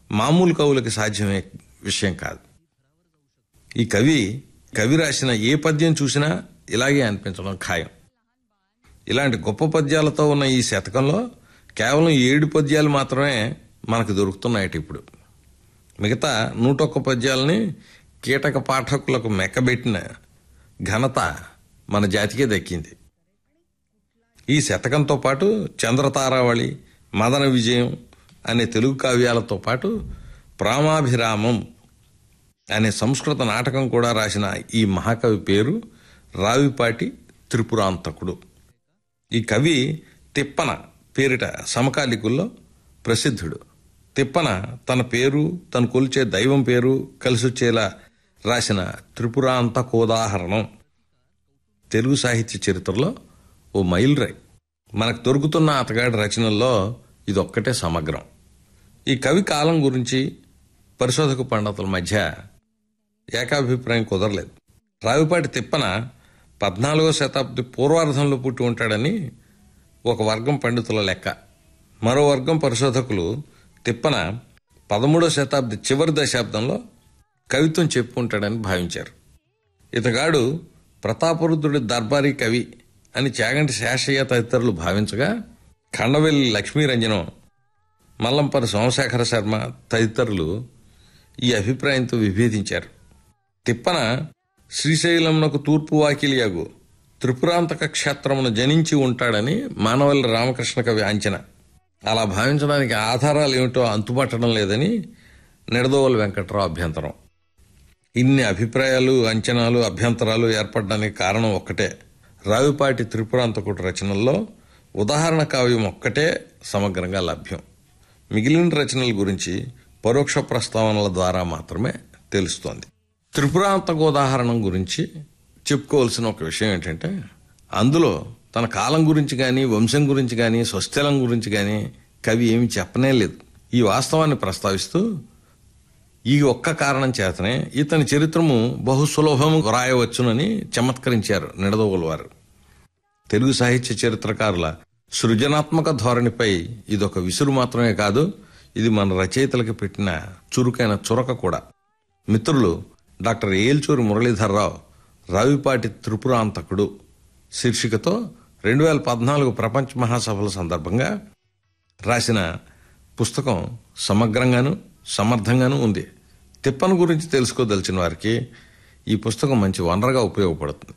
మామూలు కవులకి సాధ్యమే విషయం కాదు ఈ కవి కవి రాసిన ఏ పద్యం చూసినా ఇలాగే అనిపించడం ఖాయం ఇలాంటి గొప్ప పద్యాలతో ఉన్న ఈ శతకంలో కేవలం ఏడు పద్యాలు మాత్రమే మనకు దొరుకుతున్నాయట ఇప్పుడు మిగతా నూటొక్క పద్యాలని కీటక పాఠకులకు మెక్కబెట్టిన ఘనత మన జాతికే దక్కింది ఈ శతకంతో పాటు చంద్రతారావళి మదన విజయం అనే తెలుగు కావ్యాలతో పాటు ప్రామాభిరామం అనే సంస్కృత నాటకం కూడా రాసిన ఈ మహాకవి పేరు రావిపాటి త్రిపురాంతకుడు ఈ కవి తిప్పన పేరిట సమకాలికుల్లో ప్రసిద్ధుడు తిప్పన తన పేరు తను కొలిచే దైవం పేరు కలిసొచ్చేలా రాసిన త్రిపురాంతకోదాహరణం తెలుగు సాహిత్య చరిత్రలో ఓ మైలురాయి మనకు దొరుకుతున్న అతగాడి రచనల్లో ఇదొక్కటే సమగ్రం ఈ కవి కాలం గురించి పరిశోధక పండితుల మధ్య ఏకాభిప్రాయం కుదరలేదు రావిపాటి తిప్పన పద్నాలుగో శతాబ్ది పూర్వార్ధంలో పుట్టి ఉంటాడని ఒక వర్గం పండితుల లెక్క మరో వర్గం పరిశోధకులు తిప్పన పదమూడో శతాబ్ది చివరి దశాబ్దంలో కవిత్వం చెప్పుకుంటాడని భావించారు ఇతగాడు ప్రతాపరుద్రుడి దర్బారీ కవి అని చాగంటి శేషయ్య తదితరులు భావించగా ఖండవెల్లి లక్ష్మీరంజనం మల్లంపల్లి సోమశేఖర శర్మ తదితరులు ఈ అభిప్రాయంతో విభేదించారు తిప్పన శ్రీశైలంనకు తూర్పు వాకిలియాగు త్రిపురాంతక క్షేత్రమును జనించి ఉంటాడని మానవల్లి రామకృష్ణ కవి అంచనా అలా భావించడానికి ఆధారాలు ఏమిటో అంతుపట్టడం లేదని నిడదోవల వెంకట్రావు అభ్యంతరం ఇన్ని అభిప్రాయాలు అంచనాలు అభ్యంతరాలు ఏర్పడడానికి కారణం ఒక్కటే రావిపాటి త్రిపురాంతకుడు రచనల్లో ఉదాహరణ కావ్యం ఒక్కటే సమగ్రంగా లభ్యం మిగిలిన రచనల గురించి పరోక్ష ప్రస్తావనల ద్వారా మాత్రమే తెలుస్తోంది త్రిపురాంతక ఉదాహరణం గురించి చెప్పుకోవాల్సిన ఒక విషయం ఏంటంటే అందులో తన కాలం గురించి కానీ వంశం గురించి కానీ స్వస్థలం గురించి కానీ కవి ఏమి చెప్పనే లేదు ఈ వాస్తవాన్ని ప్రస్తావిస్తూ ఈ ఒక్క కారణం చేతనే ఇతని చరిత్రము బహు సులభము రాయవచ్చునని చమత్కరించారు నిడదవోలు వారు తెలుగు సాహిత్య చరిత్రకారుల సృజనాత్మక ధోరణిపై ఇదొక విసురు మాత్రమే కాదు ఇది మన రచయితలకు పెట్టిన చురుకైన చురక కూడా మిత్రులు డాక్టర్ ఏల్చూరి మురళీధర్రావు రావిపాటి త్రిపురాంతకుడు శీర్షికతో రెండు వేల పద్నాలుగు ప్రపంచ మహాసభల సందర్భంగా రాసిన పుస్తకం సమగ్రంగాను సమర్థంగాను ఉంది తిప్పను గురించి తెలుసుకోదలిచిన వారికి ఈ పుస్తకం మంచి వనరుగా ఉపయోగపడుతుంది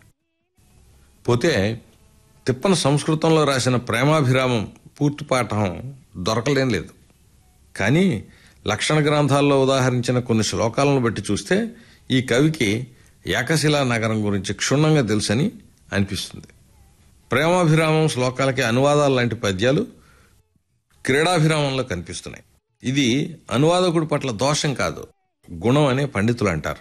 పోతే తిప్పన సంస్కృతంలో రాసిన ప్రేమాభిరామం పూర్తి పాఠం దొరకలేం లేదు కానీ లక్షణ గ్రంథాల్లో ఉదాహరించిన కొన్ని శ్లోకాలను బట్టి చూస్తే ఈ కవికి ఏకశిలా నగరం గురించి క్షుణ్ణంగా తెలుసని అనిపిస్తుంది ప్రేమాభిరామం శ్లోకాలకి అనువాదాలు లాంటి పద్యాలు క్రీడాభిరామంలో కనిపిస్తున్నాయి ఇది అనువాదకుడి పట్ల దోషం కాదు గుణం అనే పండితులు అంటారు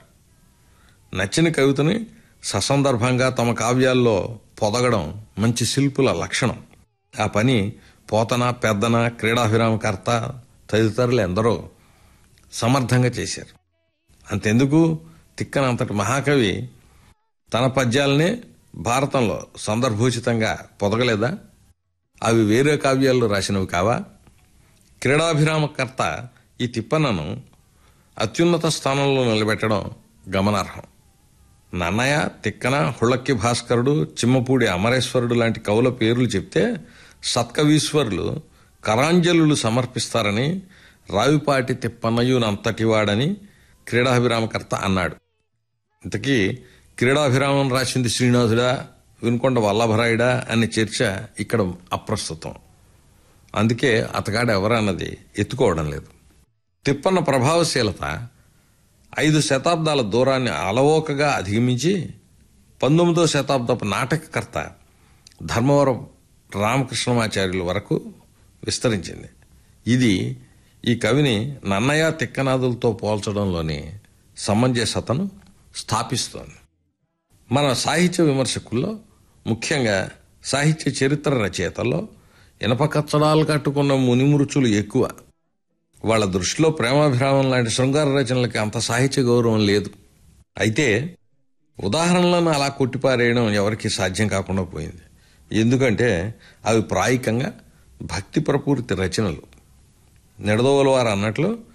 నచ్చిన కవితని ససందర్భంగా తమ కావ్యాల్లో పొదగడం మంచి శిల్పుల లక్షణం ఆ పని పోతన పెద్దన క్రీడాభిరామకర్త తదితరులు ఎందరో సమర్థంగా చేశారు అంతెందుకు తిక్కనంతటి మహాకవి తన పద్యాలనే భారతంలో సందర్భోచితంగా పొదగలేదా అవి వేరే కావ్యాల్లో రాసినవి కావా క్రీడాభిరామకర్త ఈ తిప్పనను అత్యున్నత స్థానంలో నిలబెట్టడం గమనార్హం నన్నయ్య తిక్కన హుళక్కి భాస్కరుడు చిమ్మపూడి అమరేశ్వరుడు లాంటి కవుల పేర్లు చెప్తే సత్కవీశ్వరులు కరాంజలులు సమర్పిస్తారని రావిపాటి తిప్పనయునంతటివాడని క్రీడాభిరామకర్త అన్నాడు ఇంతకీ క్రీడాభిరామం రాసింది శ్రీనాథుడా వినుకొండ వల్లభరాయుడా అనే చర్చ ఇక్కడ అప్రస్తుతం అందుకే అతగాడు ఎవరన్నది ఎత్తుకోవడం లేదు తిప్పన్న ప్రభావశీలత ఐదు శతాబ్దాల దూరాన్ని అలవోకగా అధిగమించి పంతొమ్మిదో శతాబ్దపు నాటకకర్త ధర్మవరం రామకృష్ణమాచార్యుల వరకు విస్తరించింది ఇది ఈ కవిని నన్నయ్య తిక్కనాథులతో పోల్చడంలోని సమంజసతను స్థాపిస్తోంది మన సాహిత్య విమర్శకుల్లో ముఖ్యంగా సాహిత్య చరిత్ర రచయితల్లో ఇనప కచ్చడాలు కట్టుకున్న మునిమురుచులు ఎక్కువ వాళ్ళ దృష్టిలో ప్రేమాభిరామం లాంటి శృంగార రచనలకి అంత సాహిత్య గౌరవం లేదు అయితే ఉదాహరణలను అలా కొట్టిపారేయడం ఎవరికి సాధ్యం కాకుండా పోయింది ఎందుకంటే అవి ప్రాయికంగా భక్తి ప్రపూరిత రచనలు నిడదోవల వారు అన్నట్లు